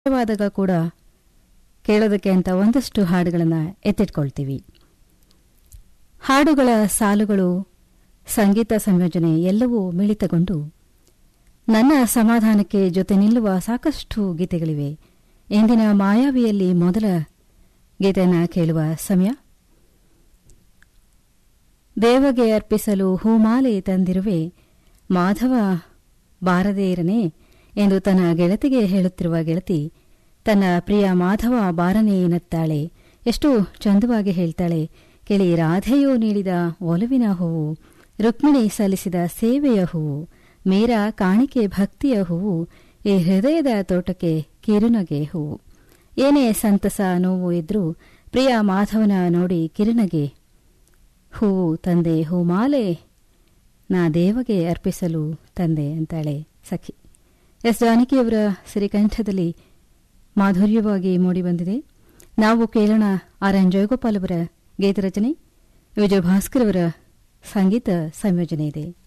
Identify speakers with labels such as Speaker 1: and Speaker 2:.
Speaker 1: ಇಷ್ಟವಾದಾಗ ಕೂಡ ಕೇಳೋದಕ್ಕೆ ಅಂತ ಒಂದಷ್ಟು ಹಾಡುಗಳನ್ನು ಎತ್ತಿಟ್ಕೊಳ್ತೀವಿ ಹಾಡುಗಳ ಸಾಲುಗಳು ಸಂಗೀತ ಸಂಯೋಜನೆ ಎಲ್ಲವೂ ಮಿಳಿತಗೊಂಡು ನನ್ನ ಸಮಾಧಾನಕ್ಕೆ ಜೊತೆ ನಿಲ್ಲುವ ಸಾಕಷ್ಟು ಗೀತೆಗಳಿವೆ ಇಂದಿನ ಮಾಯಾವಿಯಲ್ಲಿ ಮೊದಲ ಗೀತೆಯನ್ನು ಕೇಳುವ ಸಮಯ ದೇವಗೆ ಅರ್ಪಿಸಲು ಹೂಮಾಲೆ ತಂದಿರುವೆ ಮಾಧವ ಬಾರದೇ ಇರನೆ ಎಂದು ತನ್ನ ಗೆಳತಿಗೆ ಹೇಳುತ್ತಿರುವ ಗೆಳತಿ ತನ್ನ ಪ್ರಿಯ ಮಾಧವ ಬಾರನೇ ಎನ್ನುತ್ತಾಳೆ ಎಷ್ಟು ಚಂದವಾಗಿ ಹೇಳ್ತಾಳೆ ಕೇಳಿ ರಾಧೆಯು ನೀಡಿದ ಒಲವಿನ ಹೂವು ರುಕ್ಮಿಣಿ ಸಲ್ಲಿಸಿದ ಸೇವೆಯ ಹೂವು ಮೀರಾ ಕಾಣಿಕೆ ಭಕ್ತಿಯ ಹೂವು ಈ ಹೃದಯದ ತೋಟಕ್ಕೆ ಕಿರುನಗೆ ಹೂವು ಏನೇ ಸಂತಸ ನೋವು ಇದ್ರೂ ಪ್ರಿಯ ಮಾಧವನ ನೋಡಿ ಕಿರುನಗೆ ಹೂವು ತಂದೆ ಹೂಮಾಲೆ ನಾ ದೇವಗೆ ಅರ್ಪಿಸಲು ತಂದೆ ಅಂತಾಳೆ ಸಖಿ ಎಸ್ ಜಾನಕಿಯವರ ಸಿರಿಕಂಠದಲ್ಲಿ ಮಾಧುರ್ಯವಾಗಿ ಮೂಡಿಬಂದಿದೆ ನಾವು ಕೇಳೋಣ ಆರ್ ಎನ್ ಜಯಗೋಪಾಲ್ ಅವರ ಗೀತರಚನೆ ವಿಜಯ ಭಾಸ್ಕರ್ ಅವರ ಸಂಗೀತ ಸಂಯೋಜನೆ ಇದೆ